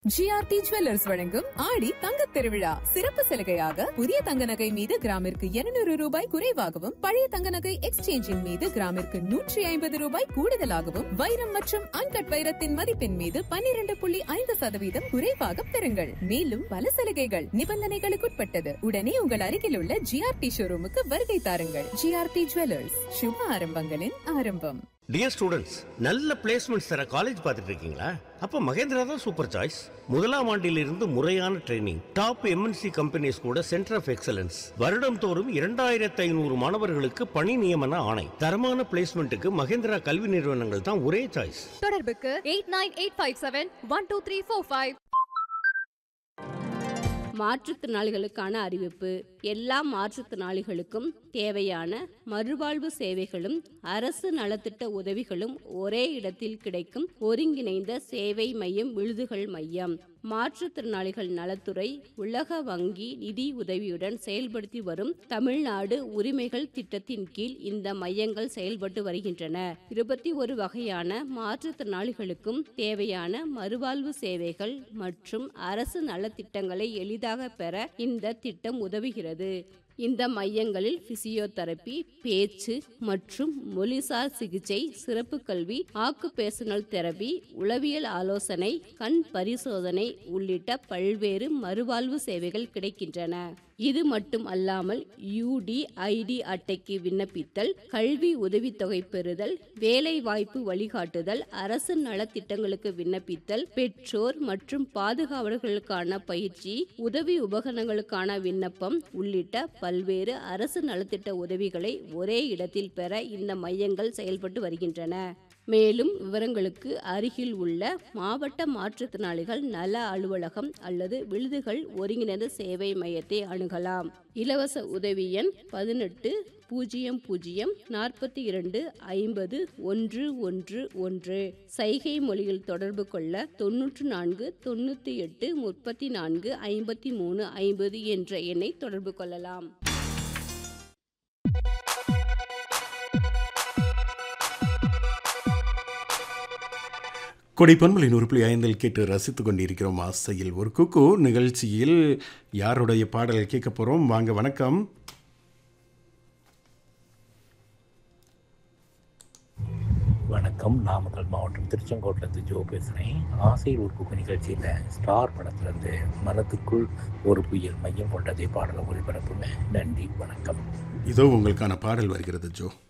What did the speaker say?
GRT jewellers வழங்கும் ஆடி தங்க திருவிழா சிறப்பு சலுகையாக புதிய தங்க நகை மீது கிராமிற்கு 200 ரூபாய் குறைவாகவும் பழைய தங்க நகை எக்ஸ்சேஞ்சின் மீது கிராமிற்கு நூற்றி ஐம்பது ரூபாய் கூடுதலாகவும் வைரம் மற்றும் அன்கட் வைரத்தின் மதிப்பின் மீது பன்னிரண்டு புள்ளி ஐந்து சதவீதம் குறைவாக பெறுங்கள் மேலும் பல சலுகைகள் நிபந்தனைகளுக்குட்பட்டது உடனே உங்கள் அருகில் உள்ள ஜிஆர்டி ஷோரூமுக்கு வருகை தாருங்கள் ஜிஆர்டி ஜுவல்லர்ஸ் சுப ஆரம்பங்களின் ஆரம்பம் டியர் ஸ்டூடெண்ட்ஸ் நல்ல பிளேஸ்மெண்ட்ஸ் தர காலேஜ் பார்த்துட்டு இருக்கீங்களா அப்ப மகேந்திரா தான் சூப்பர் சாய்ஸ் முதலாம் ஆண்டிலிருந்து முறையான ட்ரைனிங் டாப் எம்என்சி கம்பெனிஸ் கூட சென்டர் ஆஃப் எக்ஸலன்ஸ் வருடம் தோறும் இரண்டாயிரத்து ஐநூறு மாணவர்களுக்கு பணி நியமன ஆணை தரமான பிளேஸ்மெண்ட்டுக்கு மகேந்திரா கல்வி நிறுவனங்கள் தான் ஒரே சாய்ஸ் தொடர்புக்கு eight nine eight five seven one two three four five மாற்றுத்திறனாளிகளுக்கான அறிவிப்பு எல்லா மாற்றுத்திறனாளிகளுக்கும் தேவையான மறுவாழ்வு சேவைகளும் அரசு நலத்திட்ட உதவிகளும் ஒரே இடத்தில் கிடைக்கும் ஒருங்கிணைந்த சேவை மையம் விழுதுகள் மையம் மாற்றுத்திறனாளிகள் நலத்துறை உலக வங்கி நிதி உதவியுடன் செயல்படுத்தி வரும் தமிழ்நாடு உரிமைகள் திட்டத்தின் கீழ் இந்த மையங்கள் செயல்பட்டு வருகின்றன இருபத்தி ஒரு வகையான மாற்றுத்திறனாளிகளுக்கும் தேவையான மறுவாழ்வு சேவைகள் மற்றும் அரசு நலத்திட்டங்களை எளிதாக பெற இந்த திட்டம் உதவுகிறது இந்த மையங்களில் பிசியோதெரபி பேச்சு மற்றும் மொழிசார் சிகிச்சை சிறப்பு கல்வி ஆக்குபேஷனல் தெரபி உளவியல் ஆலோசனை கண் பரிசோதனை உள்ளிட்ட பல்வேறு மறுவாழ்வு சேவைகள் கிடைக்கின்றன இது மட்டும் அல்லாமல் யூடிஐடி அட்டைக்கு விண்ணப்பித்தல் கல்வி உதவித்தொகை பெறுதல் வேலை வாய்ப்பு வழிகாட்டுதல் அரசு நலத்திட்டங்களுக்கு விண்ணப்பித்தல் பெற்றோர் மற்றும் பாதுகாவலர்களுக்கான பயிற்சி உதவி உபகரணங்களுக்கான விண்ணப்பம் உள்ளிட்ட பல்வேறு அரசு நலத்திட்ட உதவிகளை ஒரே இடத்தில் பெற இந்த மையங்கள் செயல்பட்டு வருகின்றன மேலும் விவரங்களுக்கு அருகில் உள்ள மாவட்ட மாற்றுத்திறனாளிகள் நல அலுவலகம் அல்லது விழுதுகள் ஒருங்கிணைந்த சேவை மையத்தை அணுகலாம் இலவச உதவி எண் பதினெட்டு பூஜ்ஜியம் பூஜ்ஜியம் நாற்பத்தி இரண்டு ஐம்பது ஒன்று ஒன்று ஒன்று சைகை மொழியில் தொடர்பு கொள்ள தொன்னூற்று நான்கு தொண்ணூற்றி எட்டு முப்பத்தி நான்கு ஐம்பத்தி மூணு ஐம்பது என்ற எண்ணை தொடர்பு கொள்ளலாம் கொடைப்பன்மலின் ஒரு புள்ளி ஐந்தில் கேட்டு ரசித்துக் கொண்டிருக்கிறோம் ஆசையில் ஒரு குக்கு நிகழ்ச்சியில் யாருடைய பாடல் கேட்க போகிறோம் வாங்க வணக்கம் வணக்கம் நாமக்கல் மாவட்டம் திருச்செங்கோட்டிலேருந்து ஜோ பேசுகிறேன் ஆசையில் ஒரு குக்கு நிகழ்ச்சியில் ஸ்டார் படத்துலேருந்து மனத்துக்குள் ஒரு புயல் மையம் கொண்டதே பாடலை ஒளிபரப்புங்க நன்றி வணக்கம் இதோ உங்களுக்கான பாடல் வருகிறது ஜோ